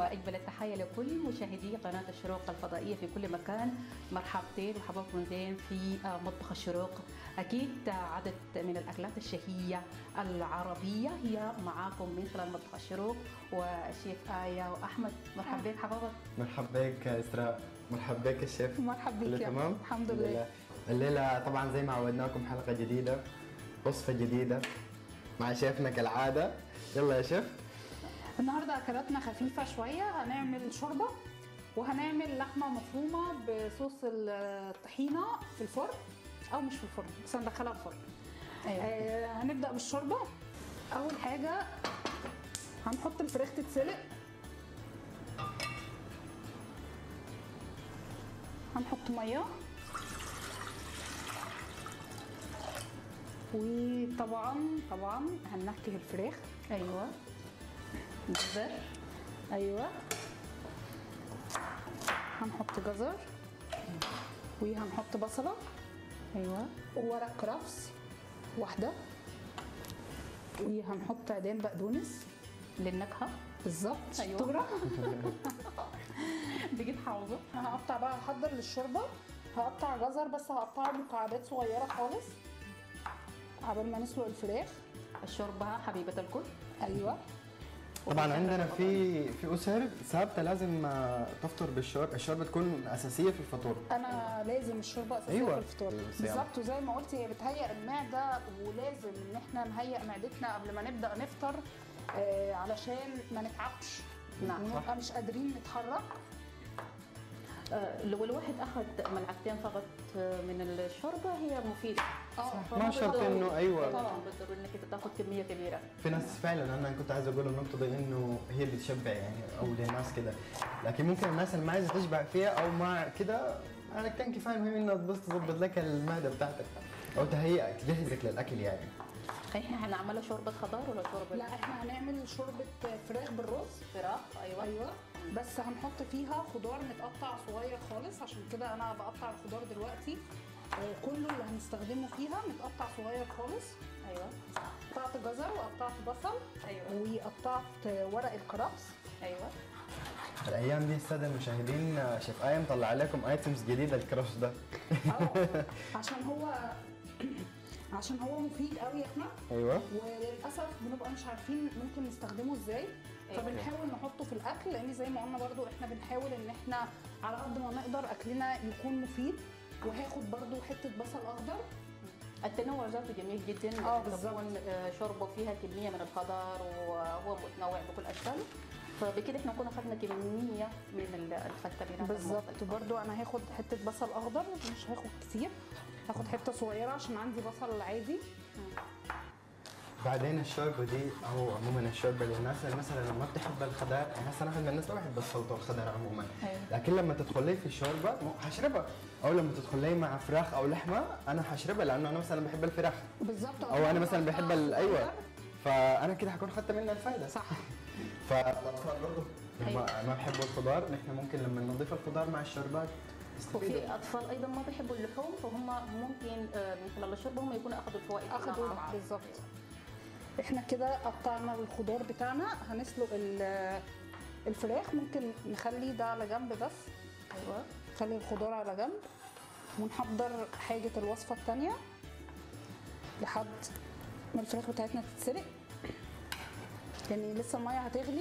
واجمل التحيه لكل مشاهدي قناه الشروق الفضائيه في كل مكان مرحبتين وحبابكم زين في آه، مطبخ الشروق اكيد عدد من الاكلات الشهيه العربيه هي معاكم من خلال مطبخ الشروق والشيف ايه واحمد مرحبا بك حبابك مرحبا بك اسراء مرحبا بك الشيف مرحبا بك كله يا تمام الحمد لله الليله طبعا زي ما عودناكم حلقه جديده وصفه جديده مع شيفنا كالعاده يلا يا شيف النهارده اكلاتنا خفيفه شويه هنعمل شوربه وهنعمل لحمه مفرومه بصوص الطحينه في الفرن او مش في الفرن بس هندخلها الفرن أيوة. آه هنبدا بالشوربه اول حاجه هنحط الفراخ تتسلق هنحط ميه وطبعا طبعا هننكه الفراخ ايوه جزر ايوه هنحط جزر وهنحط بصله ايوه وورق كرفس واحده وهنحط عيدان بقدونس للنكهه بالظبط أيوة. شطوره بقيت حافظه هقطع بقى هحضر للشوربه هقطع جزر بس هقطعه مكعبات صغيره خالص قبل ما نسلق الفراخ الشوربه حبيبه الكل ايوه طبعا عندنا في في اسر ثابته لازم آه، تفطر بالشوربه الشوربه تكون اساسيه في الفطور انا لازم الشوربه اساسيه أيوة. في الفطار الصيام. بالظبط وزي ما قلت هي بتهيئ المعده ولازم ان احنا نهيئ معدتنا قبل ما نبدا نفطر آه علشان ما نتعبش نعم. ونبقى مش قادرين نتحرك آه، لو الواحد اخذ ملعقتين فقط آه، من الشوربه هي مفيده اه ما شرط إنه- أيوة. طبعا بالضروره انك انت تاخذ كميه كبيره في ناس فعلا انا كنت عايز اقول النقطه دي انه هي اللي بتشبع يعني او لناس كده لكن ممكن الناس اللي ما عايزه تشبع فيها او ما كده انا كان كفايه المهم انها بس تظبط لك المعده بتاعتك او تهيئك تجهزك للاكل يعني احنا هنعملها شوربه خضار ولا شوربه لا احنا هنعمل شوربه فراخ بالرز فراخ ايوه ايوه بس هنحط فيها خضار متقطع صغير خالص عشان كده انا بقطع الخضار دلوقتي آه، كله اللي هنستخدمه فيها متقطع صغير خالص ايوه قطعت جزر وقطعت بصل أيوة. وقطعت ورق الكرفس ايوه الايام دي الساده المشاهدين آه، شيف ايه مطلع عليكم ايتمز جديده الكرش ده اه عشان هو عشان هو مفيد قوي احنا ايوه وللاسف بنبقى مش عارفين ممكن نستخدمه ازاي أيوة. فبنحاول نحطه في الاكل لان زي ما قلنا برضو احنا بنحاول ان احنا على قد ما نقدر اكلنا يكون مفيد وهاخد برضو حته بصل اخضر التنوع ذاته جميل جدا آه، إنك بالظبط. تكون آه، شوربه فيها كميه من الخضار وهو متنوع بكل اشكال فبكده احنا نكون اخذنا كميه من ال- الفيتامينات بالظبط المختلفة. برضو انا هاخد حته بصل اخضر مش هاخد كتير هاخد حته صغيره عشان عندي بصل عادي بعدين الشوربه دي او عموما الشوربه للناس اللي مثلا ما بتحب الخضار يعني هسه انا من الناس ما بحب السلطه والخضار عموما أيوة. لكن لما تدخل لي في الشوربه مو حشربها او لما تدخل لي مع فراخ او لحمه انا حشربها لانه انا مثلا بحب الفراخ بالظبط او انا مثلا بحب ال- صغير. ايوه فانا كده حكون خدت منها الفائده صح فالاطفال برضه أيوة. ما ما بيحبوا الخضار نحن ممكن لما نضيف الخضار مع الشوربات يستفيدوا وفي اطفال ايضا ما بيحبوا اللحوم فهم ممكن آه، من خلال الشوربه هم يكونوا اخذوا الفوائد كلها اخدوا مع بعض. بالظبط احنا كده قطعنا الخضار بتاعنا هنسلق ال- الفراخ ممكن نخلي ده على جنب بس ايوه نخلي الخضار على جنب ونحضر حاجة الوصفة التانية لحد ما الفراخ بتاعتنا تتسلق يعني لسه المية هتغلي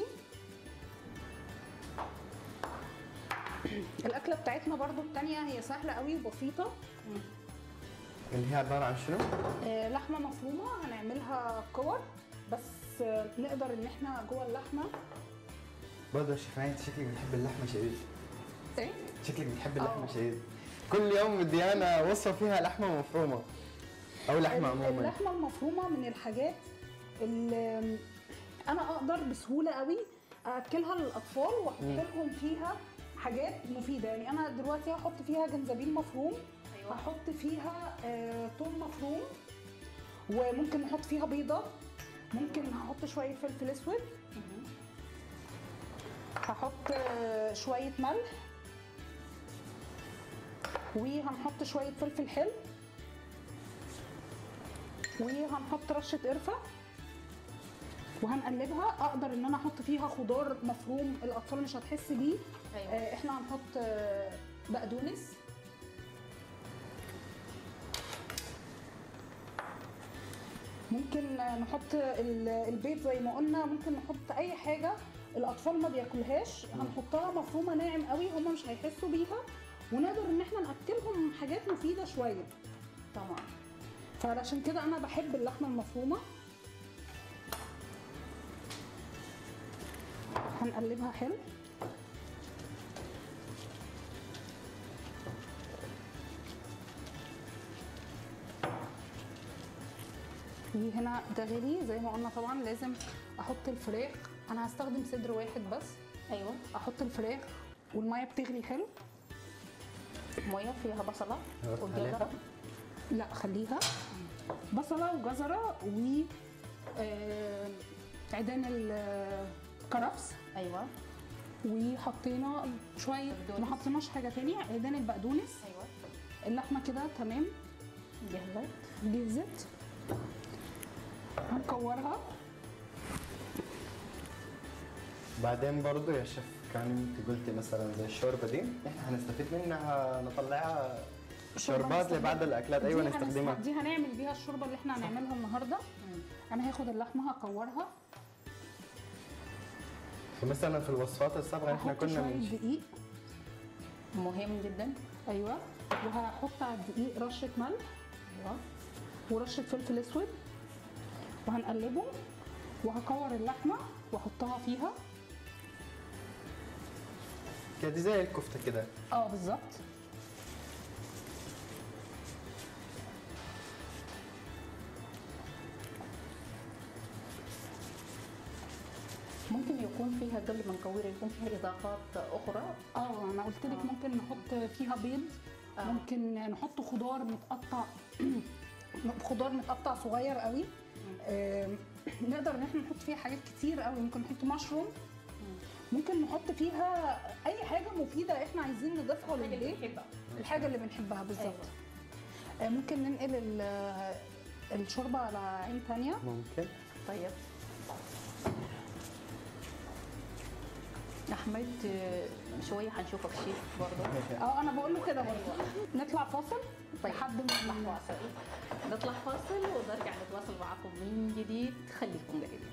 الأكلة بتاعتنا برضو التانية هي سهلة قوي وبسيطة اللي هي عباره عن شنو؟ آه، لحمة مفرومة هنعملها كور بس آه، نقدر ان احنا جوه اللحمة برضه شفاية شكلك بتحب اللحمه شديد ايه شكلك بتحب اللحمه آه. شديد كل يوم بدي انا وصفه فيها لحمه مفرومه او لحمه عموما اللحمه المفرومه من الحاجات اللي انا اقدر بسهوله قوي اكلها للاطفال واحط لهم فيها حاجات مفيده يعني انا دلوقتي هحط فيها جنزبيل مفروم أيوة. هحط فيها آه، توم مفروم وممكن نحط فيها بيضه ممكن هحط شويه فلفل اسود هحط آه، شويه ملح وهنحط شويه فلفل حلو وهنحط رشه قرفه وهنقلبها اقدر ان انا احط فيها خضار مفروم الاطفال مش هتحس بيه ايوه آه، احنا هنحط آه، بقدونس ممكن آه، نحط ال- البيض زي ما قلنا ممكن نحط اي حاجه الاطفال ما بياكلهاش هنحطها مفرومه ناعم قوي هم مش هيحسوا بيها ونقدر ان احنا ناكلهم حاجات مفيده شويه تمام فعلشان كده انا بحب اللحمه المفرومه هنقلبها حلو وهنا ده غلي زي ما قلنا طبعا لازم احط الفراخ انا هستخدم صدر واحد بس ايوه احط الفراخ والميه بتغلي حلو مويه فيها بصله أيوة، والجزره عليها. لا خليها بصله وجزره و آه، عيدان الكرفس ايوه وحطينا شويه بقدونس. ما حطيناش حاجه تانية عيدان البقدونس ايوه اللحمه كده تمام جهزت جهزت هنكورها بعدين برضو يا شيف كان انت قلتي مثلا زي الشوربه دي احنا هنستفيد منها نطلعها شوربات لبعض الاكلات ايوه دي هنست- نستخدمها دي هنعمل بيها الشوربه اللي احنا هنعملها النهارده انا هاخد اللحمه هكورها فمثلا في الوصفات السابقه احنا هحط كنا شويه من دقيق مهم جدا ايوه وهحط على الدقيق رشه ملح ايوه ورشه فلفل اسود وهنقلبه وهكور اللحمه واحطها فيها كده زي الكفته كده اه بالظبط ممكن يكون فيها قبل ما نكورها يكون فيها اضافات اخرى اه انا قلت لك آه. ممكن نحط فيها بيض آه. ممكن نحط خضار متقطع خضار متقطع صغير قوي آم، نقدر ان احنا نحط فيها حاجات كتير قوي ممكن نحط مشروم ممكن نحط فيها اي حاجه مفيده احنا عايزين نضيفها للبيت بنحبها الحاجه اللي بنحبها بالظبط آه، ممكن ننقل ال- الشوربه على عين تانية ممكن طيب احمد آه، شويه حنشوفك شيف برضه اه انا بقول له كده برضه نطلع فاصل طيب. لحد ما نطلع فاصل نطلع فاصل ونرجع نتواصل معكم من جديد خليكم قريبين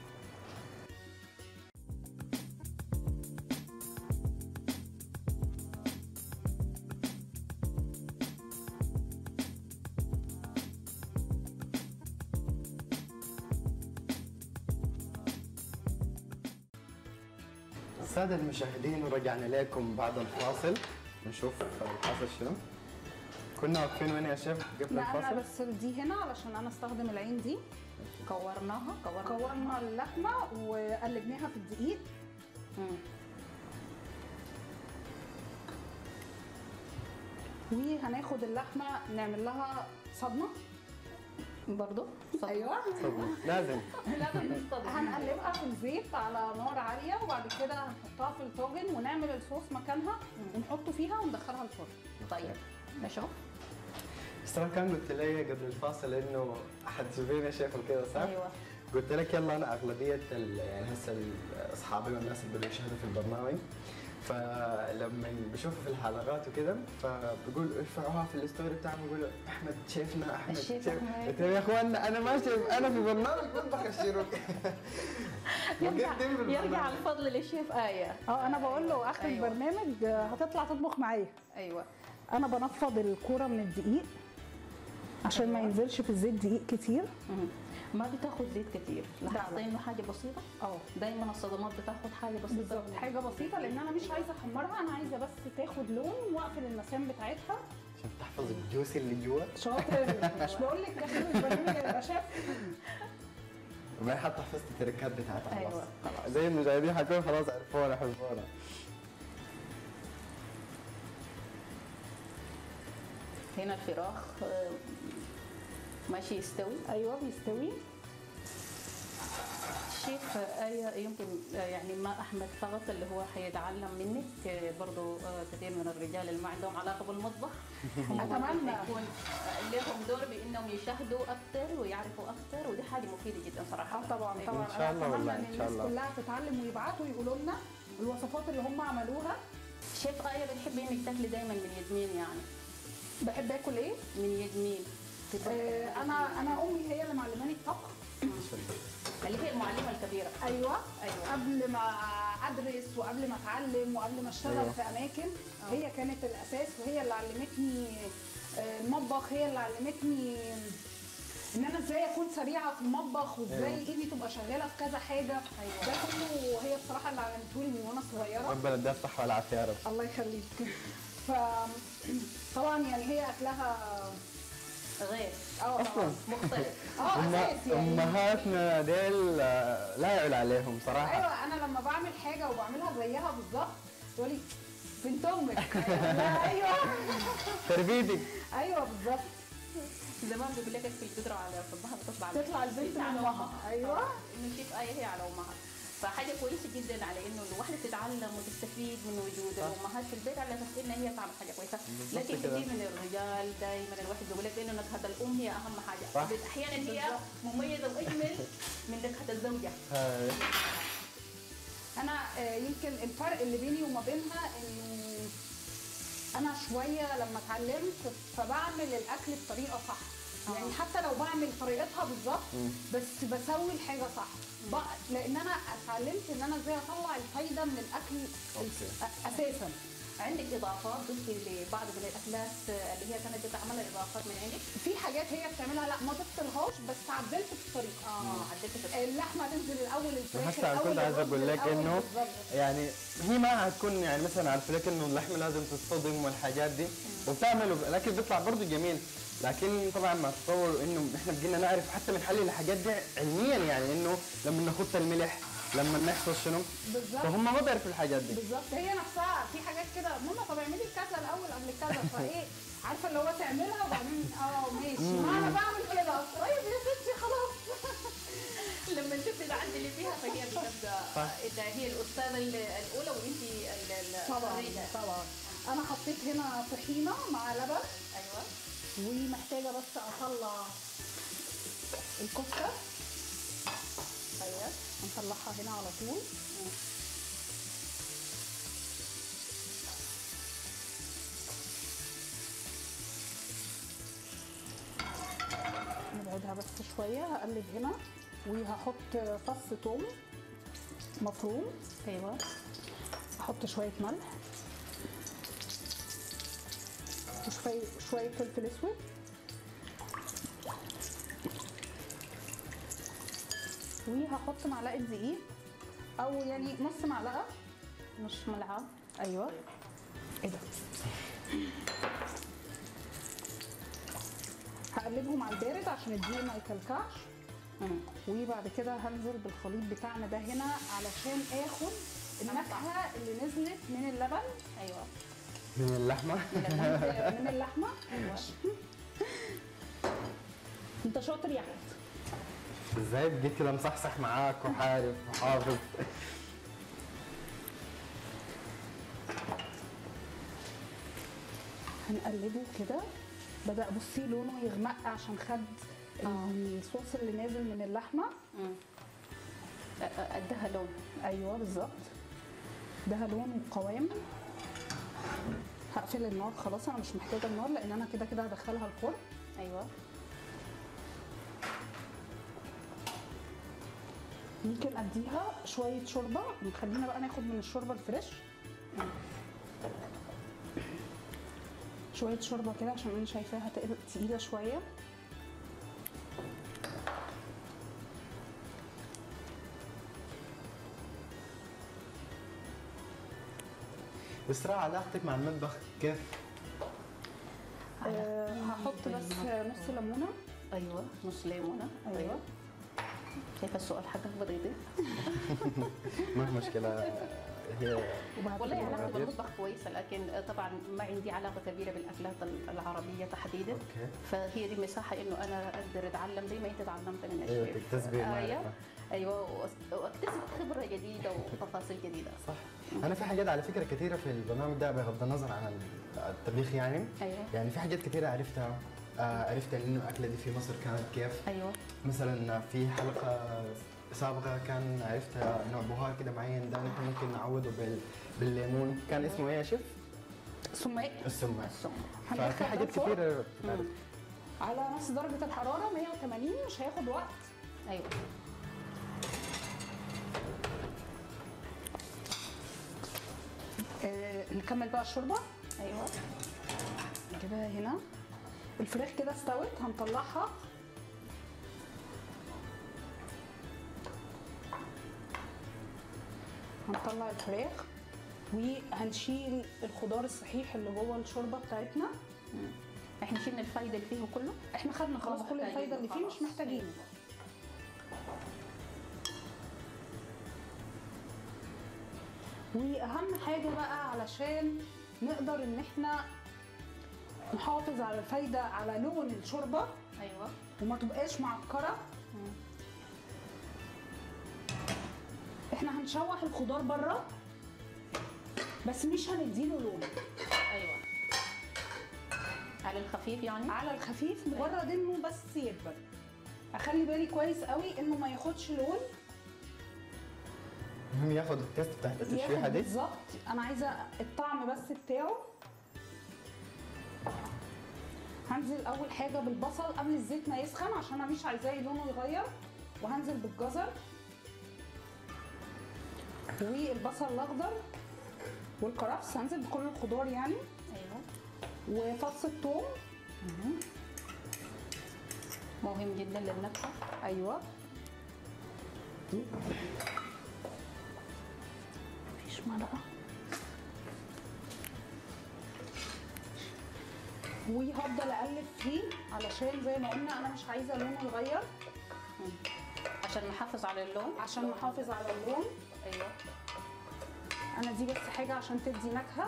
السادة المشاهدين ورجعنا لكم بعد الفاصل نشوف الحاصل شنو كنا واقفين وين يا شيف قبل لا انا الفاصل بس دي هنا علشان انا استخدم العين دي كورناها كورنا كورنا اللحمه وقلبناها في الدقيق مم. وهناخد اللحمه نعمل لها صدمه برضه ايوه تفضل. لازم لازم نصطدم هنقلبها في الزيت على نار عاليه وبعد كده هنحطها في الطاجن ونعمل الصوص مكانها ونحطه فيها وندخلها الفرن طيب نشوف بس ترى كان قلت لي قبل الفاصل انه حتشوفيني شيف وكذا صح؟ ايوه قلت لك يلا انا اغلبيه ال- يعني هسه ال- اصحابي والناس اللي بدوا يشاهدوا في البرنامج فلما بشوفوا في الحلقات وكذا فبقول ارفعوها في الستوري بتاعهم يقولوا احمد شيفنا احمد الشيف شيف أحمد. قلت لهم يا اخوانا انا ما شيف انا في برنامج مطبخ الشيروك يرجع مقدم بالبرنامج. يرجع الفضل للشيف آية اه انا بقول له اخر أيوة. البرنامج آه، هتطلع تطبخ معايا ايوه انا بنفض الكوره من الدقيق عشان ما أيوة. ينزلش في الزيت دقيق كتير مم. ما بتاخد زيت كتير لا. لاحظتي انه حاجه بسيطه اه دايما الصدمات بتاخد حاجه بسيطه بالظبط حاجه بسيطه لان انا مش عايزه احمرها انا عايزه بس تاخد لون واقفل المسام بتاعتها عشان تحفظ الجوس اللي جوا شاطر مش بقول لك اخر البرنامج يبقى شاف وبعدين حتى حفظت التركات بتاعتها خلاص أيوة، خلاص. زي المشاهدين حكون خلاص عرفونا حفظونا هنا الفراخ آه، ماشي يستوي ايوه بيستوي شيف آية يمكن آه، يعني ما أحمد فقط اللي هو حيتعلم منك آه، برضو آه، كثير من الرجال اللي ما عندهم علاقة بالمطبخ هم أتمنى. يكون آه، لهم دور بأنهم يشاهدوا أكثر ويعرفوا أكثر ودي حاجة مفيدة جدا صراحة اه طبعا أيوة. طبعا إن شاء الله أنا والله، أتمنى إن ان شاء الناس الله. كلها تتعلم ويبعتوا يقولوا لنا الوصفات اللي هم عملوها شيف آية بتحبي إنك تاكلي دايما من يد مين يعني بحب اكل ايه من يد مين؟ آه انا انا امي هي اللي معلماني الطبخ اللي هي المعلمة الكبيرة ايوه أيوة. قبل ما ادرس وقبل ما اتعلم وقبل ما اشتغل أيوة. في اماكن هي كانت الاساس وهي اللي علمتني آه، المطبخ هي اللي علمتني ان انا ازاي اكون سريعه في المطبخ وازاي أيوة. ايدي تبقى شغاله في كذا حاجه أيوة. ده كله هي بصراحه اللي علمته لي من وانا صغيره ربنا يديها الصحة والعافية يا رب الله يخليك ف طبعا يعني هي اكلها غير اه طبعا مختلف اه أم- اساس يعني أمهاتنا ديل آه، لا يعلى عليهم صراحة ايوه انا لما بعمل حاجه وبعملها زيها بالظبط تقولي بنت امك لا، ايوه تربيتك ايوه بالظبط زمان بيقول لك في القدرة على صبها بتطلع على تطلع البنت من على أمها. أيوة. آه، انه شيف آية هي على امها فحاجة كويسة جدا على انه الواحدة تتعلم وتستفيد من وجود صح. الامهات في البيت على اساس ان هي تعمل حاجة كويسة بالظبط لكن كده. كثير من الرجال دائما الواحد بيقول لك انه نكهة الام هي اهم حاجة صح. احيانا هي مميزة واجمل من نكهة الزوجة آه، انا آه، يمكن الفرق اللي بيني وما بينها انه انا شويه لما اتعلمت فبعمل الاكل بطريقه صح آه. يعني حتى لو بعمل طريقتها بالظبط بس بسوي الحاجه صح بق- لان انا اتعلمت ان انا ازاي اطلع الفايده من الاكل أوكي. أ- اساسا عندك اضافات ضفتي لبعض من الاكلات اللي هي كانت بتعملها اضافات من عندك في حاجات هي بتعملها لا ما ضفتلهاش بس عدلت في الطريقه اه عدلت في اللحمه تنزل الاول الفراخ هسه الأول، كنت عايز الرز اقول لك الأول انه بالظبط. يعني هي ما حتكون يعني مثلا عارف لك انه اللحمه لازم تصطدم والحاجات دي وبتعمله الاكل بيطلع برضه جميل لكن طبعا مع التطور انه احنا بقينا نعرف حتى بنحلل الحاجات دي علميا يعني انه لما نخط الملح لما نحصل شنو بالظبط فهم ما بيعرفوا الحاجات دي بالظبط هي نفسها في حاجات كده ماما طب اعملي كذا الاول قبل كذا فايه عارفه اللي هو تعملها وبعدين اه ماشي ما انا بعمل كده طيب يا ستي خلاص لما انت بتعدلي فيها فهي بتبدا صح. إذا هي الاستاذه الاولى وانت ال- ال- طبعا الريدة. طبعا انا حطيت هنا طحينه مع لبن ايوه ومحتاجه بس اطلع الكفته ايوه نطلعها هنا على طول نبعدها بس شويه هقلب هنا وهحط فص ثوم مفروم ايوه احط شويه ملح وشويه شويه فلفل اسود وهحط معلقه دقيق او يعني نص معلقه نص ملعقه ايوه ايه ده هقلبهم على البارد عشان الدقيق ما يكلكعش مم. وبعد كده هنزل بالخليط بتاعنا ده هنا علشان اخد النكهه اللي نزلت من اللبن ايوه من اللحمه من اللحمه انت شاطر يا احمد ازاي بقيت كده مصحصح معاك وحارف وحافظ هنقلبه كده بدا بصي لونه يغمق عشان خد الصوص اللي نازل من اللحمه مم. أ- أ- ادها لون ايوه بالظبط ده لون وقوام هقفل النار خلاص انا مش محتاجه النار لان انا كده كده هدخلها الفرن ايوه ممكن اديها شويه شوربه خلينا بقى ناخد من الشوربه الفريش شويه شوربه كده عشان انا شايفاها تقل- تقيله شويه بسرعة علاقتك مع المطبخ كيف؟ أه هحط بس نص ليمونه ايوه نص ليمونه أيوة. شايفه السؤال حقك بضيض ما في مشكلة هي وبعد والله كده علاقتي غدير. بالمطبخ كويسه لكن طبعا ما عندي علاقه كبيره بالاكلات العربيه تحديدا اوكي فهي دي مساحه انه انا اقدر اتعلم زي ما انت تعلمت من ايوه الشيف تكتسبي ايوه معرفه ايوه وأس- واكتسب خبره جديده وتفاصيل جديده صح انا في حاجات على فكره كثيره في البرنامج ده بغض النظر عن الطبيخ يعني ايوه يعني في حاجات كثيره عرفتها آه، عرفت انه الاكله دي في مصر كانت كيف ايوه مثلا في حلقه سابقه كان عرفت نوع بهار كده معين ده نحن ممكن نعوضه بال... بالليمون كان اسمه ايه يا شيف؟ سماق السماق السم ففي هندخل حاجات الفرن كثيره بتعرف على نفس درجه الحراره 180 مش هياخد وقت ايوه آه نكمل بقى الشوربه ايوه نجيبها هنا الفراخ كده استوت هنطلعها هنطلع الفراخ وهنشيل الخضار الصحيح اللي جوه الشوربه بتاعتنا مم. احنا شلنا الفايده اللي فيه كله احنا خدنا خلاص ما كل محتاجين الفايده اللي فيه مش خلاص. محتاجينه واهم حاجه بقى علشان نقدر ان احنا نحافظ على الفايده على لون الشوربه ايوه وما تبقاش معكره مم. احنا هنشوح الخضار بره بس مش هنديله لون ايوه على الخفيف يعني على الخفيف مجرد انه بس يدبل اخلي بالي كويس قوي انه ما ياخدش لون المهم ياخذ التيست بتاعت التشويحه ياخد دي بالظبط انا عايزه الطعم بس بتاعه هنزل اول حاجه بالبصل قبل الزيت ما يسخن عشان انا مش عايزاه لونه يغير وهنزل بالجزر والبصل الاخضر والكرفس هنزل بكل الخضار يعني ايوه وفص الثوم مهم جدا للنكهه ايوه مفيش معلقه وهفضل اقلب فيه علشان زي ما قلنا انا مش عايزه لونه يغير مم. عشان نحافظ على اللون عشان نحافظ على اللون ايوه انا دي بس حاجه عشان تدي نكهه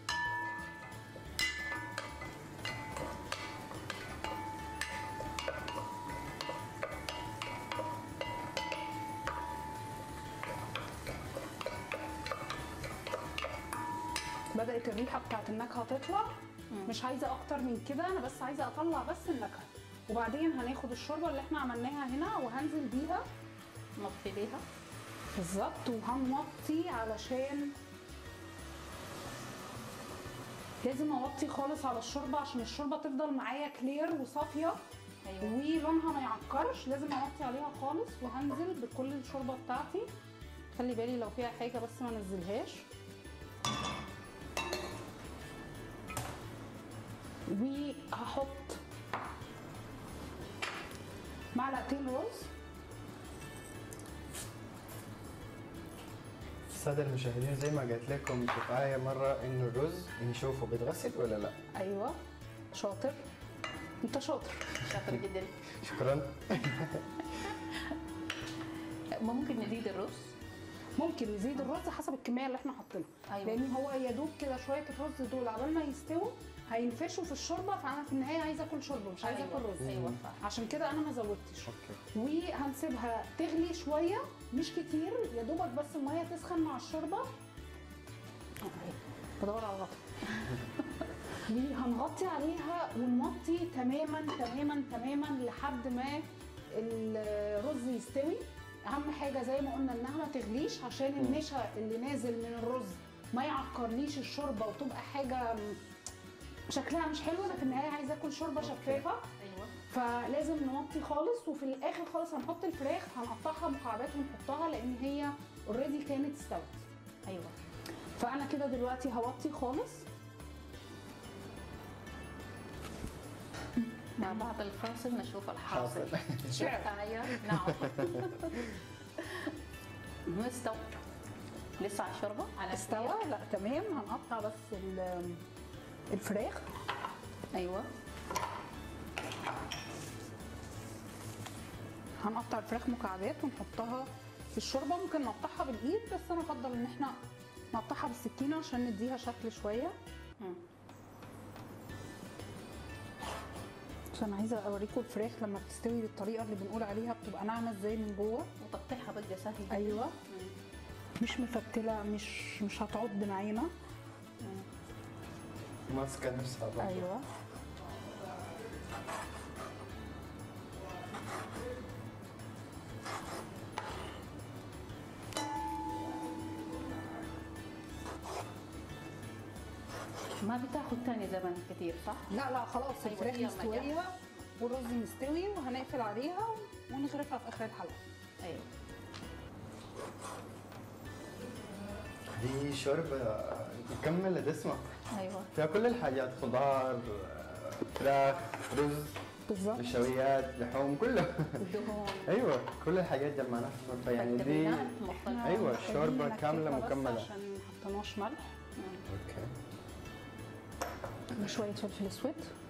بدات الريحه بتاعت النكهه تطلع مش عايزه اكتر من كده انا بس عايزه اطلع بس النكهه وبعدين هناخد الشوربه اللي احنا عملناها هنا وهنزل بيها نطفي بيها بالظبط وهنوطي علشان لازم اوطي خالص على الشوربه عشان الشوربه تفضل معايا كلير وصافيه ايوه ولونها ما يعكرش لازم اوطي عليها خالص وهنزل بكل الشوربه بتاعتي خلي بالي لو فيها حاجه بس ما نزلهاش وهحط معلقتين رز الساده المشاهدين زي ما قلت لكم شوف آية مره انه الرز نشوفه بيتغسل ولا لا ايوه شاطر انت شاطر شاطر جدا شكرا ممكن نزيد الرز ممكن نزيد الرز حسب الكميه اللي احنا حاطينها أيوة. لان هو يا دوب كده شويه الرز دول عبال ما يستووا هينفشوا في الشوربه فانا في النهايه عايزه اكل شوربه مش عايزه اكل رز ايوه صح عشان كده انا ما زودتش اوكي وهنسيبها تغلي شويه مش كتير يا دوبك بس الميه تسخن مع الشوربه بدور على الغطا وهنغطي عليها ونوطي تماما تماما تماما لحد ما الرز يستوي اهم حاجه زي ما قلنا انها ما تغليش عشان النشا اللي نازل من الرز ما يعكرليش الشوربه وتبقى حاجه شكلها مش حلو انا في النهايه عايزه اكل شوربه شفافه ايوه فلازم نوطي خالص وفي الاخر خالص هنحط الفراخ هنقطعها مكعبات ونحطها لان هي اوريدي كانت استوت ايوه فانا كده دلوقتي هوطي خالص مع بعد الفاصل نشوف الحاصل حاصل. شعر. آية نعم مستوى لسه على الشوربه على استوى لا تمام هنقطع بس ال- الفراخ ايوه هنقطع الفراخ مكعبات ونحطها في الشوربه ممكن نقطعها بالايد بس انا افضل ان احنا نقطعها بالسكينه عشان نديها شكل شويه مم. عشان عايزه اوريكم الفراخ لما بتستوي بالطريقه اللي بنقول عليها بتبقى ناعمه ازاي من جوه وتقطيعها بقى سهل جداً. ايوه مم. مش مفتله مش مش هتعض معانا ماسكه نفسها برضه. ايوه ما بتاخد تاني زمن كتير صح؟ لا لا خلاص أيوة، الفراخ هي مستويه والرز مستوي وهنقفل عليها ونغرفها في اخر الحلقه ايوه دي شوربه مكمله دسمه ايوه فيها كل الحاجات خضار فراخ رز بالظبط نشويات لحوم كله الدهون ايوه كل الحاجات جمعناها في شوربه يعني دي فيتامينات مختلفة أيوة، محتاجين الشوربة نكتفها كاملة بس مكملة. عشان ما حطيناش ملح اوكي وشويه فلفل اسود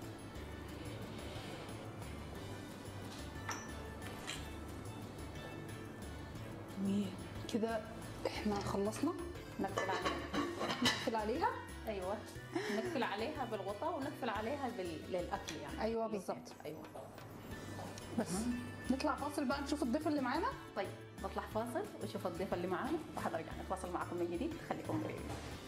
وكده احنا خلصنا نقفل عليها نقفل عليها ايوه نقفل عليها بالغطاء ونقفل عليها بال... للاكل يعني أيوة بالظبط. ايوه بس نطلع فاصل بقى نشوف الضيف اللي معانا طيب نطلع فاصل ونشوف الضيف اللي معانا وحنرجع نتواصل معكم من جديد خليكم قريبين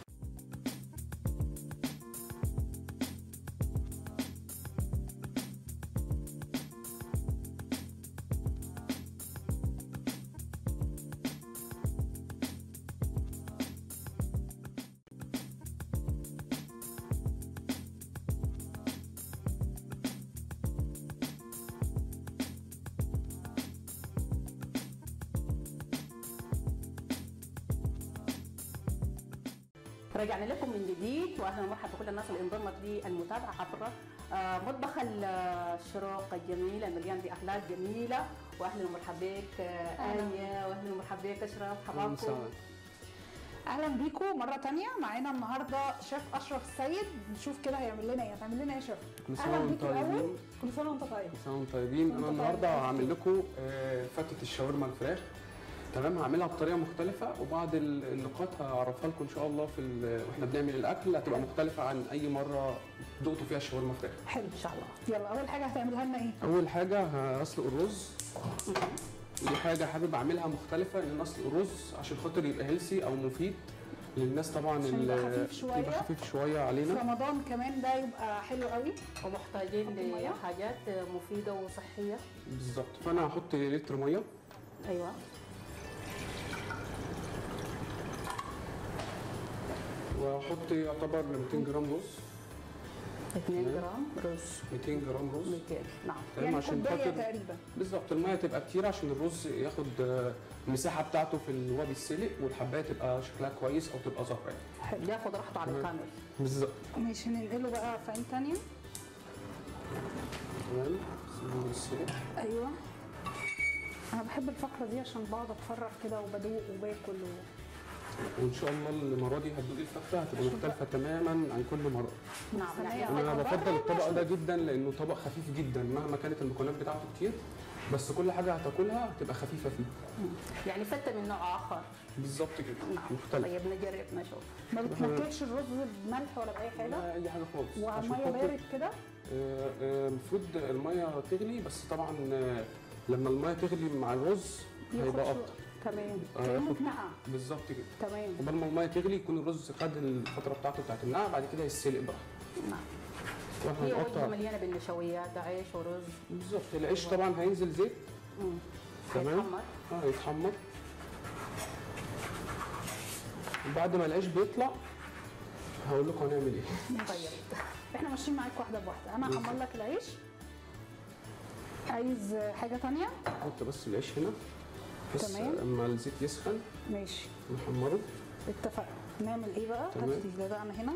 رجعنا لكم من جديد واهلا ومرحبا بكل الناس اللي انضمت للمتابعه عبر آه، مطبخ الشروق الجميل المليان باخلاق جميله واهلا ومرحبا بك آه، أهلاً. انيا واهلا ومرحبا بك اشرف حبابكم مساء. اهلا بيكم مره تانية معانا النهارده شيف اشرف السيد نشوف كده هيعمل لنا ايه هتعمل لنا ايه يا شيف كل سنة اهلا وانتم بيك الاول طيبين. كل سنه وانت طيب كل سنه وانتم طيبين وانت انا طيب. النهارده هعمل لكم آه، فتة الشاورما الفراخ تمام هعملها بطريقه مختلفه وبعد ال- النقاط هعرفها لكم ان شاء الله في ال- واحنا بنعمل الاكل هتبقى مختلفه عن اي مره دقتوا فيها الشاورما فراخ حلو ان شاء الله يلا اول حاجه هتعملها لنا ايه اول حاجه هسلق الرز دي حاجه حابب اعملها مختلفه ان انا اسلق الرز عشان خاطر يبقى هيلسي او مفيد للناس طبعا عشان ال- يبقى خفيف شوية. يبقى خفيف شويه في علينا رمضان كمان ده يبقى حلو قوي ومحتاجين حط مية. لحاجات مفيده وصحيه بالظبط فانا هحط لتر ميه ايوه واحط يعتبر 200 جرام رز 2 تمام. جرام رز 200 جرام رز 200 نعم تمام يعني عشان كوبايه خاطر تقريبا بالظبط الميه تبقى كتير عشان الرز ياخد آه، المساحه بتاعته في ال- وهو بيتسلق والحبايه تبقى شكلها كويس او تبقى زهره يعني بياخد راحته على تمام. الكامل بالظبط ماشي ننقله بقى في عين تانية تمام سيبه يتسلق ايوه انا بحب الفقره دي عشان بقعد اتفرج كده وبدوق وباكل و... وان شاء الله المره دي هتدوقي الفته هتبقى مختلفه تماما عن كل مره نعم صينية يعني انا بره بفضل الطبق وبشوي. ده جدا لانه طبق خفيف جدا مهما كانت المكونات بتاعته كتير بس كل حاجه هتاكلها هتبقى خفيفه فيه يعني فتة من نوع اخر بالظبط كده نعم مختلف طيب نجرب نشوف ما بتنكلش الرز بملح ولا باي حاجه لا اي حاجه خالص عشان وميه خاطر- بارد كده آه، آه، المفروض الميه تغلي بس طبعا آه، لما الميه تغلي مع الرز ياخد هيبقى شو- اكتر تمام آه، كانه ياخد- اتنقع بالظبط كده تمام قبل ما الميه تغلي يكون الرز خد الفتره بتاعته بتاعت النقع بعد كده يتسلق بقى نعم واحنا هي وجبة نقطع مليانة بالنشويات عيش ورز بالظبط العيش طبعا هينزل زيت مم. تمام هيتحمر اه يتحمر وبعد ما العيش بيطلع هقول لكم هنعمل ايه طيب احنا ماشيين معاك واحده بواحده انا هحمر لك العيش عايز حاجه تانية نحط بس العيش هنا بس تمام. اما الزيت يسخن ماشي نحمره اتفقنا نعمل ايه بقى تمام. هات لي ده بقى انا هنا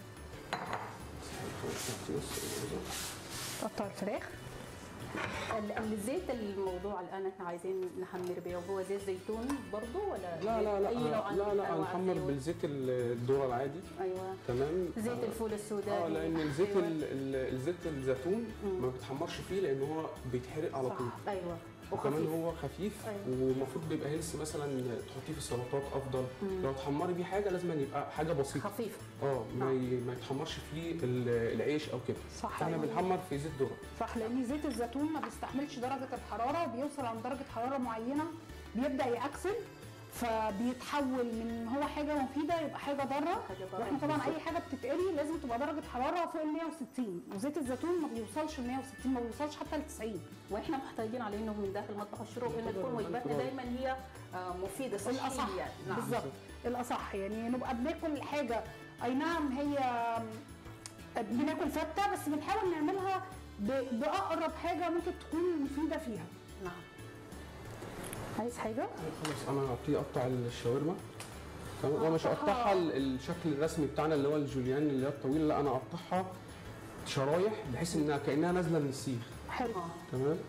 قطع الفراخ ال- الزيت الموضوع الان احنا عايزين نحمر بيه وهو زيت زيتون برضو ولا لا لا لا اي نوع لا من لا أنواع هنحمر الزيوت؟ بالزيت الذره العادي ايوه تمام زيت الفول السوداني اه لان الزيت أيوة. ال- ال- الزيت الزيتون ما بتحمرش فيه لان هو بيتحرق على طول ايوه وكمان وخفيف. هو خفيف أيوة. والمفروض بيبقى هيلث مثلا تحطيه في السلطات افضل لو تحمري بيه حاجه لازم يبقى حاجه بسيطه خفيف اه ما آه. ي- ما يتحمرش فيه ال- العيش او كده صح احنا أيوة. بنحمر في زيت ذره صح لان زيت الزيتون ما بيستحملش درجه الحراره وبيوصل عند درجه حراره معينه بيبدا ياكسد فبيتحول من هو حاجه مفيده يبقى حاجه ضاره حاجة ضارة. واحنا طبعا اي حاجه بتتقلي لازم تبقى درجه حراره فوق ال 160 وزيت الزيتون ما بيوصلش ل 160 ما بيوصلش حتى ل 90 واحنا محتاجين على انه من داخل مطبخ الشروق ان تكون وجباتنا دايما هي آه، مفيده الاصح صحيه نعم بالظبط الاصح يعني نبقى بناكل حاجه اي نعم هي بناكل فته بس بنحاول نعملها ب- باقرب حاجه ممكن تكون مفيده فيها نعم عايز حاجه خلاص انا هبتدي اقطع الشاورما تمام انا مش أقطعها- هقطعها ال- الشكل الرسمي بتاعنا اللي هو الجوليان اللي هي الطويله لا انا هقطعها شرايح بحيث انها كانها نازله من السيخ حلو آه. تمام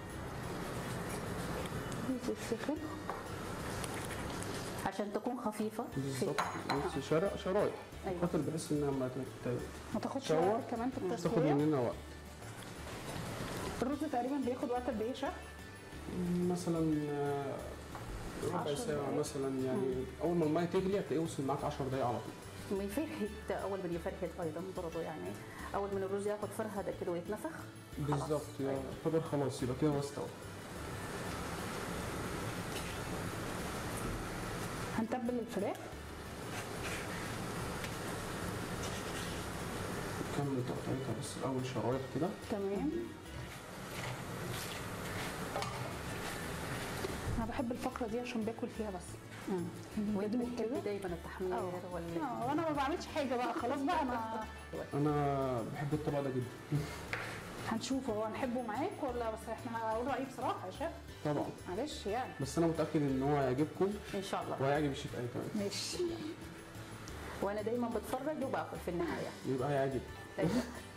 زيت السخن عشان تكون خفيفه بالظبط بس شرا- شرايح أيوة. خاطر بحيث انها ما تت- ما تاخدش شوح. وقت كمان في مش تاخد التسويه مننا وقت الرز تقريبا بياخد وقت قد ايه يا شيف؟ مثلا آه، ربع عشر ساعة دقايق. مثلا يعني أول ما المية تغلي هتلاقيه وصل معاك 10 دقايق على طول من فرحة أول من يفرحت أيضا برضه يعني أول من الرز ياخد فرحة ده كده ويتنفخ خلاص. بالظبط أيوة. يعتبر خلاص يبقى كده هو استوى هنتبل الفراخ كمل تقطيعتها بس الأول شرايح كده تمام انا بحب الفقره دي عشان باكل فيها بس وانت بجد بتحبي كده دايما التحمير اه وال آه، وانا ما بعملش حاجه بقى خلاص بقى انا أنا بحب الطبق ده جدا هنشوف هو هنحبه معاك ولا بس احنا هقول رايي بصراحه يا شيف طبعا معلش يعني بس أنا متأكد إن هو هيعجبكم إن شاء الله وهيعجب الشيف أي كمان ماشي وأنا دايما بتفرج وباكل في النهاية يبقى هيعجب أيوة.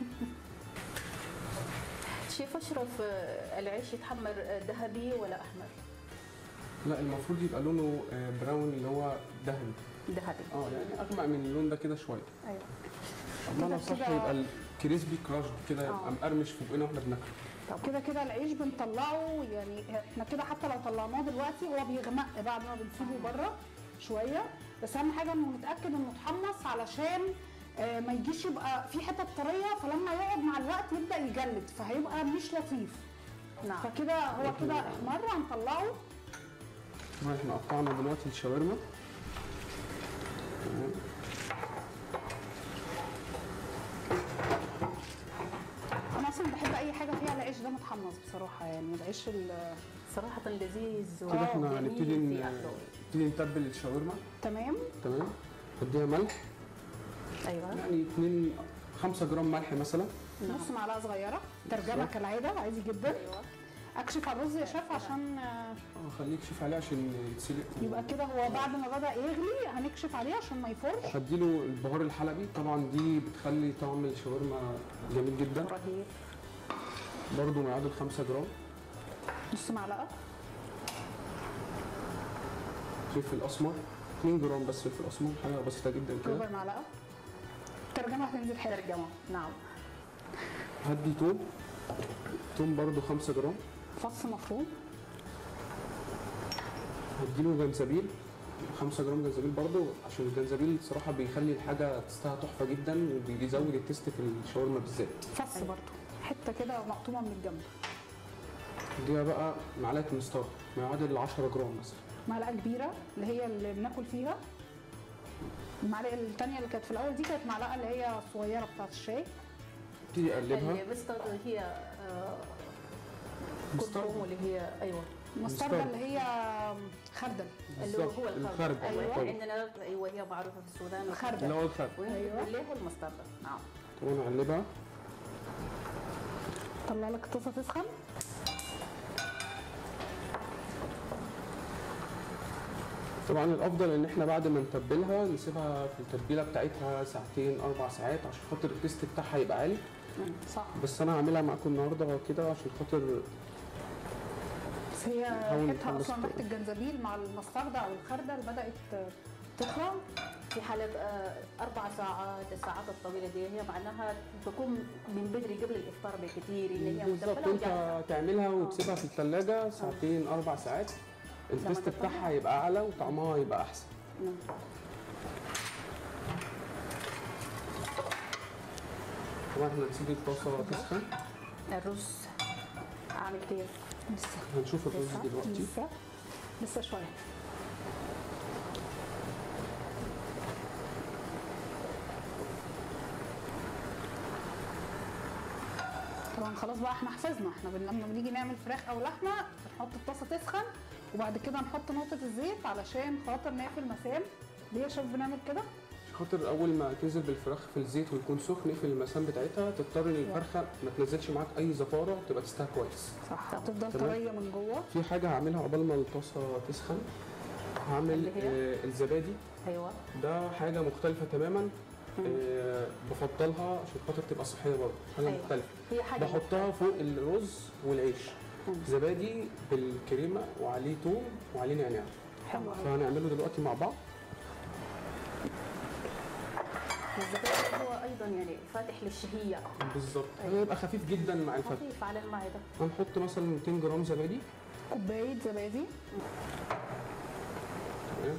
شيف أشرف آه، العيش يتحمر آه، ذهبي ولا أحمر؟ لا المفروض يبقى لونه آه، براون اللي هو ذهبي ذهبي اه يعني أغمق من اللون ده كده شوية ايوه أما كده- صح كده- يبقى الكريسبي كراش كده آه. يبقى مقرمش في بقنا واحنا بناكله طب كده كده العيش بنطلعه يعني احنا كده حتى لو طلعناه دلوقتي هو بيغمق بعد ما بنسيبه بره شويه بس اهم حاجه انه نتاكد انه اتحمص علشان آه، ما يجيش يبقى في حتت طريه فلما يقعد مع الوقت يبدا يجلد فهيبقى مش لطيف نعم فكده هو كده احمر هنطلعه طبعا احنا قطعنا دلوقتي الشاورما تمام. انا اصلا بحب اي حاجه فيها العيش ده متحمص بصراحه يعني العيش ال- صراحة لذيذ كده احنا وجميل هنبتدي في ن- أكله نبتدي نتبل الشاورما تمام تمام نديها ملح أيوه يعني 2 5 جرام ملح مثلا نص معلقه صغيره ترجمه كالعاده عادي جدا أيوه اكشف على الرز يا شيف عشان آه، اه خليك شوف عليه عشان يتسلق يبقى كده هو بعد ما بدا يغلي هنكشف عليه عشان ما يفرش هديله البهار الحلبي طبعا دي بتخلي طعم الشاورما جميل جدا رهيب برضو ما يعادل 5 جرام نص معلقه فلفل اسمر 2 جرام بس فلفل اسمر حاجه بسيطه جدا ربع كده معلقه ترجمه هتنزل حاجه ترجمة نعم هدي توم توم برضو 5 جرام فص مفروم هديله جنزبيل 5 جرام جنزبيل برضو عشان الجنزبيل صراحه بيخلي الحاجه تستوى تحفه جدا وبيزود التست في الشاورما بالذات فص برضو حته كده مقطومه من الجنب اديها بقى معلقه مستار ما يعادل 10 جرام مثلا معلقه كبيره اللي هي اللي بناكل فيها المعلقه الثانيه اللي كانت في الاول دي كانت معلقه اللي هي الصغيره بتاعت الشاي ابتدي اقلبها المستر هي آه، مستردة. كركم واللي هي أيوه المستردة مستردة. اللي هي خردل اللي هو بالظبط، هو الخردل. الخردل أيوه طبعا. عندنا أيوه هي معروفة في السودان الخردل. اللي هو الخل أيوة. أيوه اللي هو المستردة نعم طبعا اقلبها طلع لك الطاسه تسخن طبعا الافضل ان احنا بعد ما نتبلها نسيبها في التتبيله بتاعتها ساعتين اربع ساعات عشان خاطر التيست بتاعها يبقى عالي مم، صح بس انا هعملها معاكم النهارده كده عشان خاطر بس هي نحاول ريحتها نخلص اصلا كده. ريحه الجنزبيل مع المستردة او الخردل بدات تطلع في حالة آه، أربع ساعات الساعات الطويلة دي هي معناها تكون من بدري قبل الإفطار تختار بالكثير اللي هي بالظبط متبله وجاهزه انت تعملها وتسيبها في الثلاجه ساعتين اربع ساعات التست تطلع. بتاعها يبقى اعلى وطعمها يبقى احسن نعم. طبعا احنا نسيب الطاسه تسخن الرز عامل كيف؟ لسه هنشوف الرز لسه؟ دلوقتي لسه لسه شويه طبعا خلاص بقى احنا حفظنا احنا بن- لما بنيجي نعمل فراخ او لحمه بنحط الطاسه تسخن وبعد كده نحط نقطه الزيت علشان خاطر نقفل مسام ليه يا شباب بنعمل كده؟ عشان خاطر اول ما تنزل بالفراخ في الزيت ويكون سخن اقفل المسام بتاعتها تضطر ان الفرخه ما تنزلش معاك اي زفاره تبقى تستوي كويس صح تفضل تمام. طريه من جوه في حاجه هعملها عقبال ما الطاسه تسخن هعمل اللي هي؟ آه الزبادي ايوه ده حاجه مختلفه تماما آه بفضلها عشان خاطر تبقى صحيه برضه حاجه أيوة. مختلفه هي حاجه بحطها فوق الرز والعيش مم. زبادي بالكريمه وعليه توم وعليه نعناع حلوه قوي فهنعمله دلوقتي مع بعض الزبادي هو ايضا يعني فاتح للشهيه بالظبط أيوة. هيبقى خفيف جدا مع الفتة خفيف على المعده هنحط مثلا 200 جرام زبادي كوبايه زبادي تمام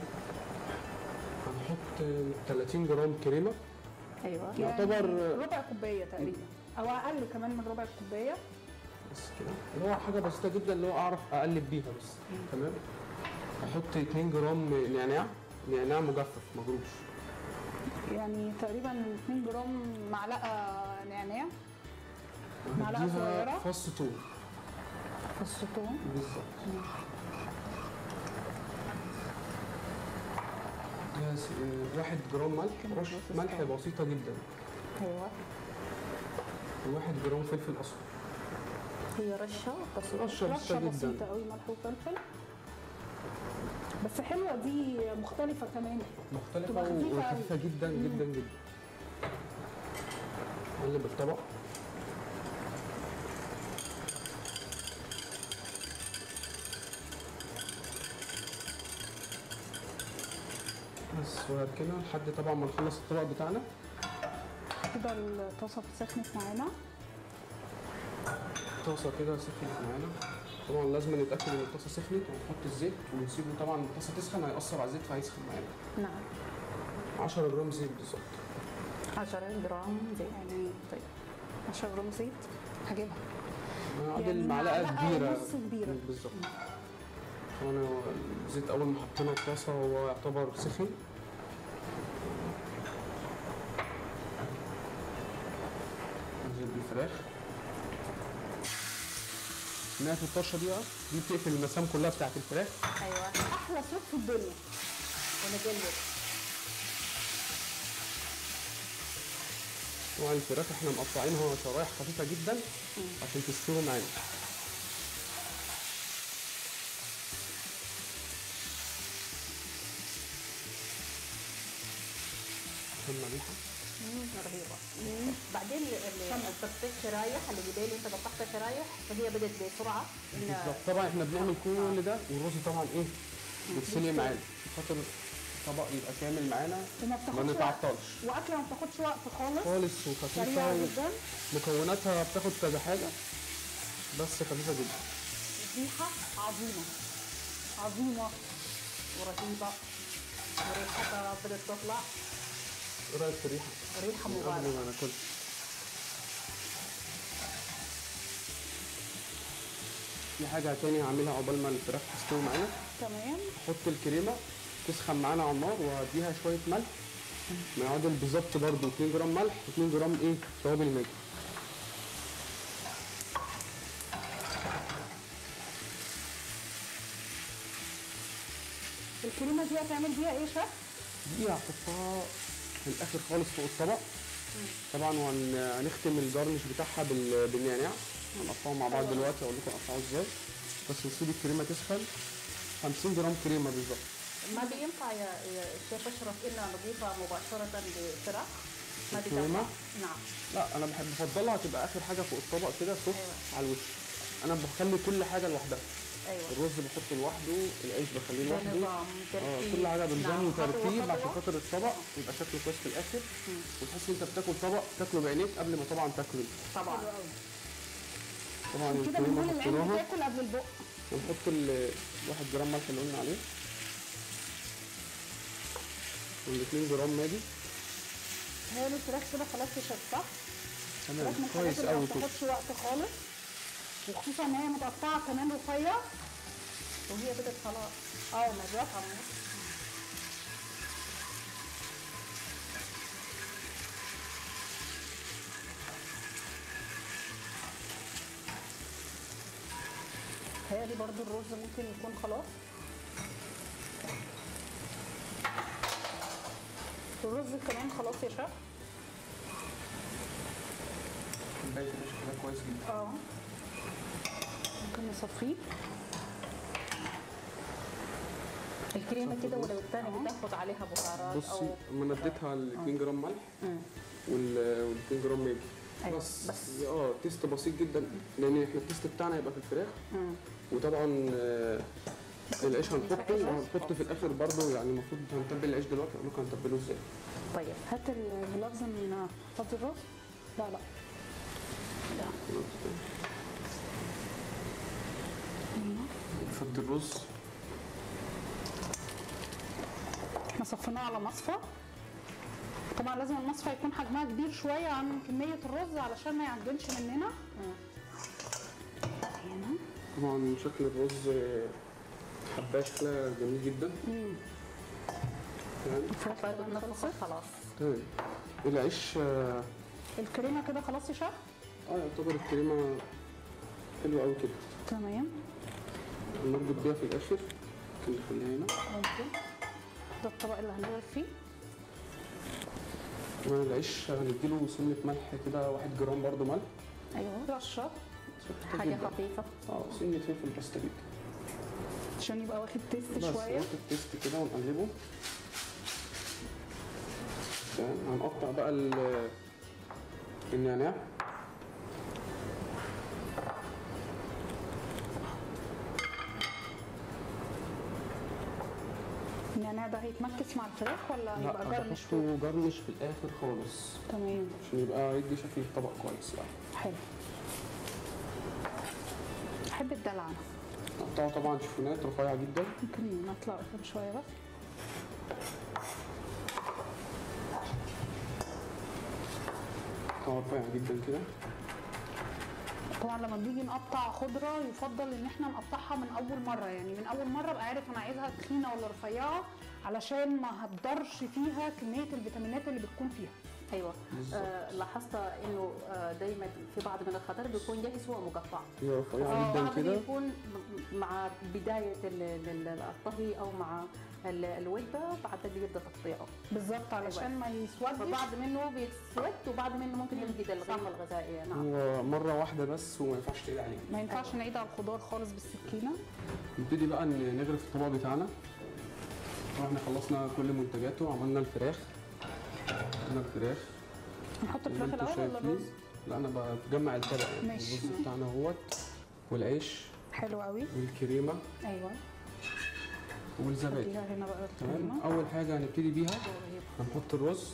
هنحط 30 جرام كريمه ايوه يعتبر- ربع كوبايه تقريبا او اقل كمان من ربع كوبايه بس كده اللي هو حاجه بسيطه جدا اللي هو اعرف اقلب بيها بس تمام هحط 2 جرام نعناع نعناع مجفف مجروش يعني تقريبا 2 جرام معلقه نعناع معلقة وهديها صغيرة. فص توم فص ثوم بالظبط ده س- آه، واحد جرام ملح رش ملح بسيطة جدا ايوه وواحد جرام فلفل أسمر هي رشه بسيطه رشة رشه بسيطة بسيطه جدا قوي ملح وفلفل بس حلوه دي مختلفه كمان مختلفة تبقى خفيفة وخفيفة جدا جدا جدا نقلب الطبق بس وهركنها لحد طبعا ما نخلص الطبق بتاعنا كده الطاسه سخنت معانا الطاسة كده سخنت معانا طبعا لازم نتأكد ان الطاسة سخنت ونحط الزيت ونسيبه طبعا الطاسة تسخن هيأثر على الزيت فهيسخن معانا نعم 10 جرام زيت بالظبط 10 جرام زيت يعني طيب 10 جرام زيت هجيبها معادل يعني معلقة معلقة كبيرة ونص كبيرة. بالظبط طبعا هو الزيت أول ما حطينا الطاسة هو يعتبر سخن ننزل بالفراخ نهاية الطشة دي بقى دي بتقفل المسام كلها بتاعت الفراخ ايوه احلى صوت في الدنيا ونقلب طبعا الفراخ احنا مقطعينها شرايح خفيفة جدا عشان تستوي معانا شم ريحة مم، رهيبه بعدين اللي التقطيع شرايح اللي قبل انت قطعتها شرايح فهي بدت بسرعه ان بالظبط طبعا احنا بنعمل كل ده والرز طبعا ايه بيتسلق معانا خاطر الطبق يبقى كامل معانا وما ما بتاخدش وقت نتعطلش واكله ما بتاخدش وقت خالص خالص سريعه وخفيفة جدا ومكوناتها بتاخد كذا حاجة بس خفيفة جدا ريحه عظيمه عظيمه ورهيبه وريحتها بدات تطلع ايه رأيك في الريحة؟ ريحه قبل مبالغه ما ناكلها في حاجة تاني هعملها عقبال ما الفراخ تستوي معانا تمام احط الكريمة تسخن معانا على النار وهديها شوية ملح معادل بالظبط برضو 2 جرام ملح و2 جرام ايه توابل ماجي الكريمه دي هتعمل بيها ايه شيف؟ دي هحطها في الاخر خالص فوق الطبق طبعا وهنختم الجارنش بتاعها بال- بالنعناع هنقطعه مع بعض دلوقتي اقول لكم اقطعه ازاي بس نسيب الكريمه تسخن 50 جرام كريمه بالظبط ما بينفع يا يا شيف اشرف ان نضيفها مباشره للفراخ ما الكريمة؟ بتنفع نعم لا انا بحب بفضلها تبقى اخر حاجه فوق الطبق كده سخن أيوة. على الوش انا بخلي كل حاجه لوحدها ايوه الرز بحطه لوحده العيش بخليه ده لوحده نظام اه ترتيب كل حاجه بنظام نعم، خطوة وترتيب عشان خطوة. خاطر الطبق يبقى شكله كويس في الاخر وتحس ان انت بتاكل طبق تاكله بعينيك قبل ما طبعا تاكله طبعا طبعا كده الكريمه بنقول العين حطيناها بتاكل قبل البق ونحط ال 1 جرام ملح اللي قلنا عليه وال 2 جرام ماجي هي الفراخ كده خلاص تشرب صح؟ تمام الفراخ من الحاجات كويس اللي ما قوي كده بتاخدش وقت خالص وخصوصا ان هي متقطعه كمان رفيع وهي بدت خلاص اه مزرعه هي برضو الرز ممكن يكون خلاص الرز كمان خلاص يا شيف الباقي كده شكلها كويس جدا اه ممكن نصفيه الكريمه كده ولو الثانيه بتاخد عليها بهارات بصي او اما نديتها ال 2 جرام ملح مم. وال وال 2 جرام ماجي أيوة، بس بس. اه تيست بسيط جدا لان احنا التيست بتاعنا هيبقى في الفراخ مم. وطبعا آه، العيش هنحطه عيش. وهنحط في الاخر برضه يعني المفروض هنتبل العيش دلوقتي اقول لكم هنتبله ازاي طيب هات الجلافز من فضل الرز لا لا لا نفضي الرز احنا صفيناه على مصفى طبعا لازم المصفى يكون حجمها كبير شويه عن كميه الرز علشان ما يعجنش مننا هنا طبعا شكل الرز آه، حباه شكلها جميل جدا تمام الفراخ بعد كده ما خلصت نخلص خلاص تمام العيش اه الكريمه كده خلاص يا شيف آه، يعتبر الكريمه حلوه قوي كده تمام هنربط بيها في الاخر ممكن نخليها هنا ممكن ده الطبق اللي هنغرف فيه كمان العيش هنديله سنه ملح كده 1 جرام برضه ملح ايوه رشه حاجه جداً. خفيفه اه سنه فلفل بس جدا عشان يبقى واخد تيست بس شويه ناخد التيست كده ونقلبه تمام هنقطع بقى ال- النعناع النعناع ده هيتمكس مع الفراخ ولا هيبقى لا جرنش فوق؟ بحطه جرنش في الاخر خالص تمام عشان يبقى يدي شكل الطبق كويس يعني حلو بحب الدلع انا نقطعه طبعا شيفونات رفيعه جدا ممكن نطلع قدام شويه بس نقطعه رفيع جدا كده طبعا لما بنيجي نقطع خضره يفضل ان احنا نقطعها من اول مره يعني من اول مره ابقى عارف انا عايزها تخينه ولا رفيعه علشان ما هتضرش فيها كميه الفيتامينات اللي بتكون فيها ايوه بالظبط. آه لاحظت انه آه دايما في بعض من الخضار بيكون جاهز هو مقطع هي رفيعه آه، جدا بعض كده بيكون م- مع بدايه ال- ال- ال- الطهي او مع ال- الوجبه بعد بيبدا تقطيعه بالظبط علشان ما يسودش فبعض منه بيتسود وبعض منه ممكن يفقد القيمه الغذائيه نعم هو مره واحده بس وما ينفعش تقيل عليه ما ينفعش نعيد على الخضار خالص بالسكينه نبتدي بقى ن- نغرف الطبق بتاعنا طبعا احنا خلصنا كل منتجاته عملنا الفراخ عملنا الفراخ نحط زي ما الفراخ انتوا الاول ولا شايفين. الرز لا انا بجمع الطبق يعني ماشي. الرز بتاعنا اهوت والعيش حلو قوي والكريمه ايوه والزبادي خليها هنا بقى تمام الكريمه اول حاجه هنبتدي بيها هنحط الرز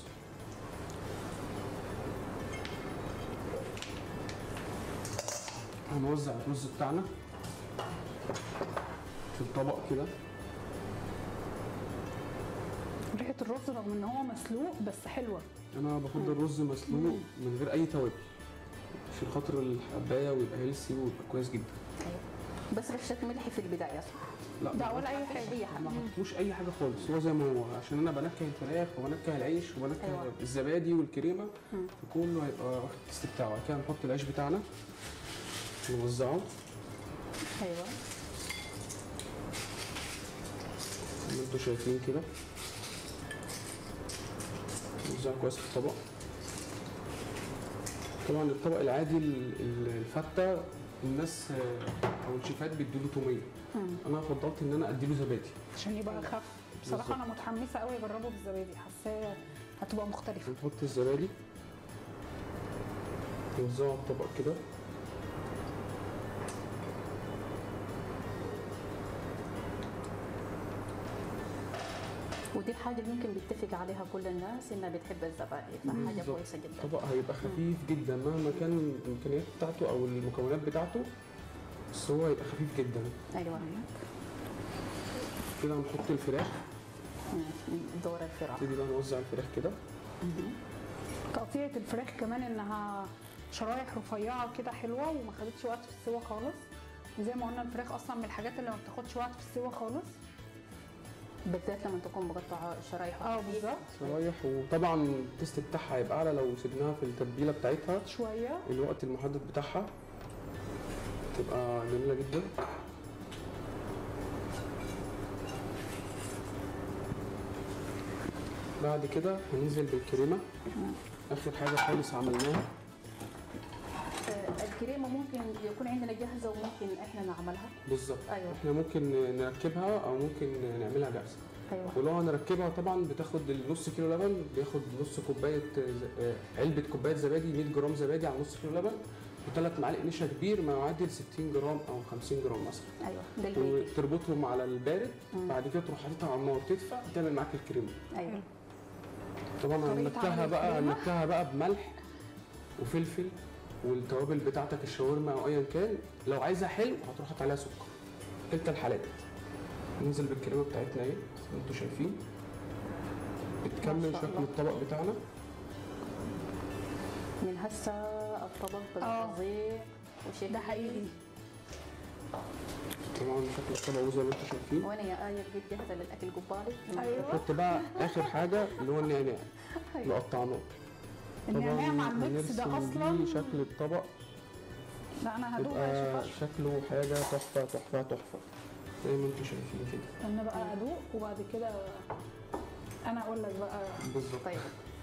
هنوزع الرز بتاعنا في الطبق كده ريحه الرز رغم ان هو مسلوق بس حلوه انا بفضل الرز مسلوق من غير اي توابل عشان خاطر الحبايه ويبقى هيلسي ويبقى كويس جدا أيوة. بس رشه ملح في البدايه لا ده ما ولا اي مفيش حاجه اي حاجه ما حطوش اي حاجه خالص هو زي ما هو عشان انا بنكه الفراخ وبنكه العيش وبنكه أيوة. الزبادي والكريمه فكله هيبقى واخد التست بتاعه بعد كده نحط العيش بتاعنا نوزعه ايوه زي ما انتوا شايفين كده نوزعه كويس في الطبق طبعا الطبق العادي ال- ال- الفته الناس آه، او الشيفات بيدوا له توميه انا فضلت ان انا اديله زبادي عشان يبقى اخف بصراحه بالظبط. انا متحمسه قوي اجربه بالزبادي حاساه هتبقى مختلفه نحط الزبادي نوزعه على الطبق كده ودي الحاجه اللي يمكن بيتفق عليها كل الناس انها بتحب الزبادي فحاجه بالظبط. كويسه جدا الطبق هيبقى خفيف جدا مهما كان الامكانيات بتاعته او المكونات بتاعته بس هو هيبقى خفيف جدا ايوه كده هنحط الفراخ مم. دور الفراخ نبتدي بقى نوزع الفراخ كده تقطيعة الفراخ كمان انها شرايح رفيعة كده حلوة وما خدتش وقت في السوا خالص وزي ما قلنا الفراخ اصلا من الحاجات اللي ما بتاخدش وقت في السوا خالص بالذات لما تكون مقطعه شرايح اه بالظبط شرايح وطبعا التيست بتاعها هيبقى اعلى لو سيبناها في التتبيله بتاعتها شوية الوقت المحدد بتاعها تبقى جميله جدا بعد كده هننزل بالكريمه اخر حاجه خالص عملناها آه، الكريمه ممكن يكون عندنا جاهزه وممكن احنا نعملها بالظبط ايوه احنا ممكن نركبها او ممكن نعملها جاهزه ايوه ولو هنركبها طبعا بتاخد النص كيلو لبن بياخد نص كوبايه ز- آه، علبه كوبايه زبادي 100 جرام زبادي على نص كيلو لبن وثلاث معالق نشا كبير ما يعادل 60 جرام او 50 جرام مثلا ايوه ده البيتي وتربطهم على البارد مم. بعد كده تروح حاططها على النار تدفى تعمل معاك الكريمه ايوه طبعا طريقة هنمكها عمل بقى الكريمة؟ هنمكها بقى بملح وفلفل والتوابل بتاعتك الشاورما او ايا كان لو عايزها حلو هتروح حاطط عليها سكر كلتا الحالات ننزل بالكريمه بتاعتنا اهي زي ما انتم شايفين بتكمل ما شاء شكل الله. الطبق بتاعنا من هسه الطبق آه. بقى فظيع وشكل ده حقيقي طبعا شكل الطبق زي ما انتم شايفين وانا يا ايه جيت جاهزه للاكل قبالي ايوه نحط بقى اخر حاجه اللي هو النعناع اللي ايوه قطعناه النعناع مع الميكس ده هنرسم اصلا بيه شكل الطبق لا انا هدوق يا يبقى شيف أشرف. شكله حاجه تحفه تحفه تحفه زي ما انتم شايفين كده انا بقى ادوق وبعد كده انا اقول لك بقى بالظبط طيب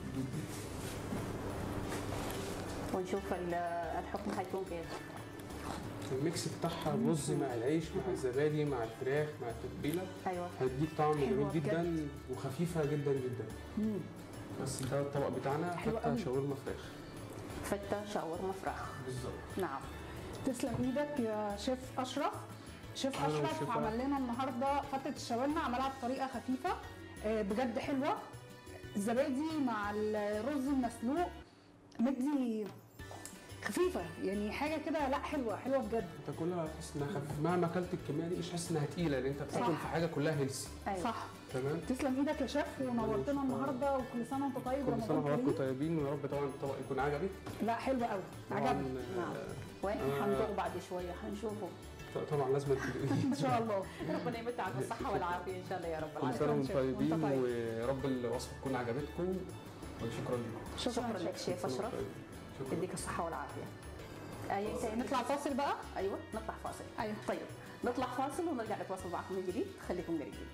ونشوف ال- الحكم حيكون كيف الميكس بتاعها الرز مع العيش مع الزبادي مع الفراخ مع التتبيله ايوه هتديك طعم حلوة جميل بجد. جدا وخفيفه جدا جدا مم. بس ده الطبق بتاعنا حلو حتى قوي. شاورما فراخ فته شاورما فراخ بالظبط نعم تسلم ايدك يا شيف اشرف شيف أهلا اشرف وشيف عمل لنا النهارده فتة الشاورما عملها بطريقه خفيفه آه، بجد حلوه الزبادي مع الرز المسلوق مدي خفيفه يعني حاجه كده لا حلوه حلوه بجد انت كلها هتحس انها خفيفه مهما اكلت الكميه دي مش حاسس انها تقيله لان انت بتاكل صح. في حاجه كلها هيلسي ايوه صح تمام تسلم ايدك يا شيف ونورتنا النهارده وكل سنه وانت طيب كل سنه رمضان وحضراتكم كريم طيبين ويا رب طبعا الطبق يكون عجبك لا حلو قوي طبعاً، عجبني نعم. آه، وين آه. حندوق بعد شويه حنشوفه طبعا لازم تدوقيه ان شاء الله ربنا يمتعك بالصحه والعافيه ان شاء الله يا رب كل العالمين سنه وانتم شكراً شيف. وأنت طيبين طيب. ويا رب الوصفه تكون عجبتكم وشكرا لكم شكرا لك شيف كل سنة اشرف وأنتم طيبين. شكرا يديك الصحه والعافيه آية انت نطلع فاصل بقى ايوه نطلع فاصل ايوه طيب نطلع فاصل ونرجع نتواصل معكم من جديد خليكم قريبين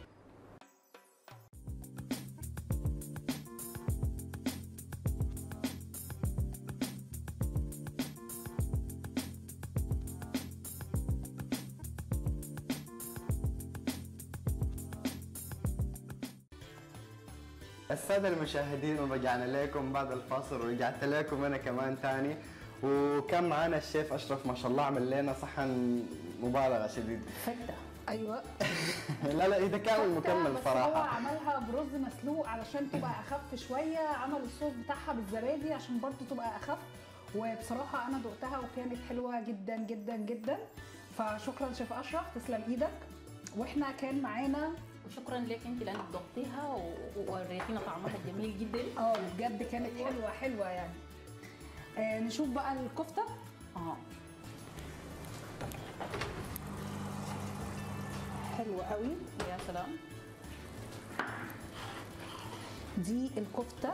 السادة المشاهدين ورجعنا لكم بعد الفاصل ورجعت لكم أنا كمان تاني وكان معانا الشيف أشرف ما شاء الله عمل لنا صحن مبالغة شديد فته لا لا إذا كامل مكمل بس هو صراحة عملها برز مسلوق علشان تبقى اخف شويه عمل الصوص بتاعها بالزبادي عشان برضو تبقى اخف وبصراحه انا دقتها وكانت حلوه جدا جدا جدا فشكرا شيف اشرف تسلم ايدك واحنا كان معانا وشكرا لك انت لانك ضبطيها و- ووريتينا طعمها الجميل جدا اه بجد كانت حلوه حلوه يعني آه نشوف بقى الكفته اه حلوه قوي يا سلام دي الكفته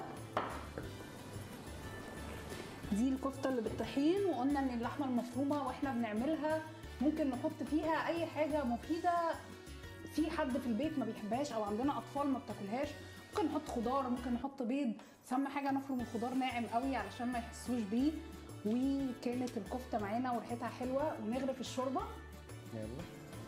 دي الكفته اللي بالطحين وقلنا ان اللحمه المفرومه واحنا بنعملها ممكن نحط فيها اي حاجه مفيده في حد في البيت ما بيحبهاش او عندنا اطفال ما بتاكلهاش ممكن نحط خضار ممكن نحط بيض بس اهم حاجه نفرم الخضار ناعم قوي علشان ما يحسوش بيه وكانت الكفته معانا وريحتها حلوه ونغرف الشوربه يلا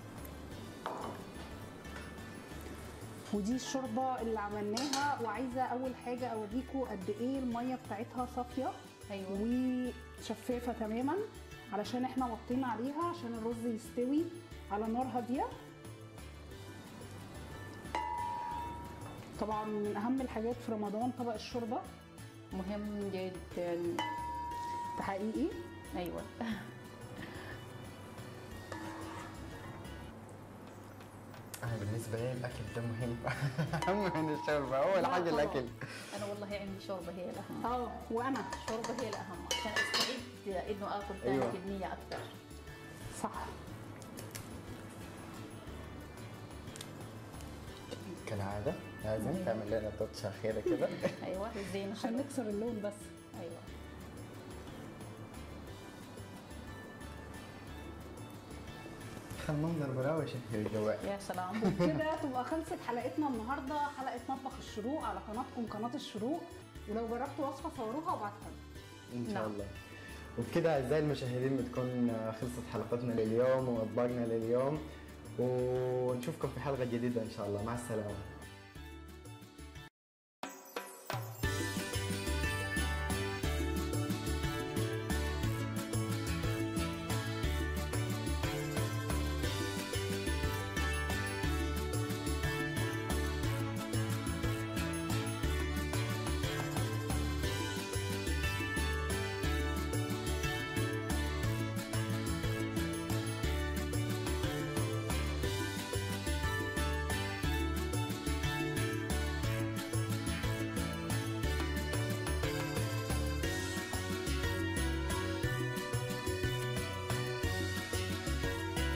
ودي الشوربه اللي عملناها وعايزه اول حاجه اوريكم قد ايه الميه بتاعتها صافيه ايوه وشفافه تماما علشان احنا وطينا عليها عشان الرز يستوي على نار هاديه طبعا من اهم الحاجات في رمضان طبق الشوربه مهم جدا ده حقيقي ايوه انا بالنسبه لي الاكل ده مهم اهم من الشوربه اول لا حاجه طبعاً. الاكل انا والله عندي شوربه هي الاهم اه وانا الشوربه هي الاهم عشان استعد انه اكل ثاني أيوة. كميه اكثر صح كالعاده لازم تعمل لنا توتشه اخيره كده ايوه الزين عشان حلو نكسر اللون بس ايوه خل منظر براوي شكل الجواع يا سلام كده تبقى خلصت حلقتنا النهارده حلقه مطبخ الشروق على قناتكم قناه الشروق ولو جربتوا وصفه صوروها وابعتها لنا. ان شاء نعم. الله وبكده اعزائي المشاهدين بتكون خلصت حلقتنا لليوم واطباقنا لليوم ونشوفكم في حلقه جديده ان شاء الله مع السلامه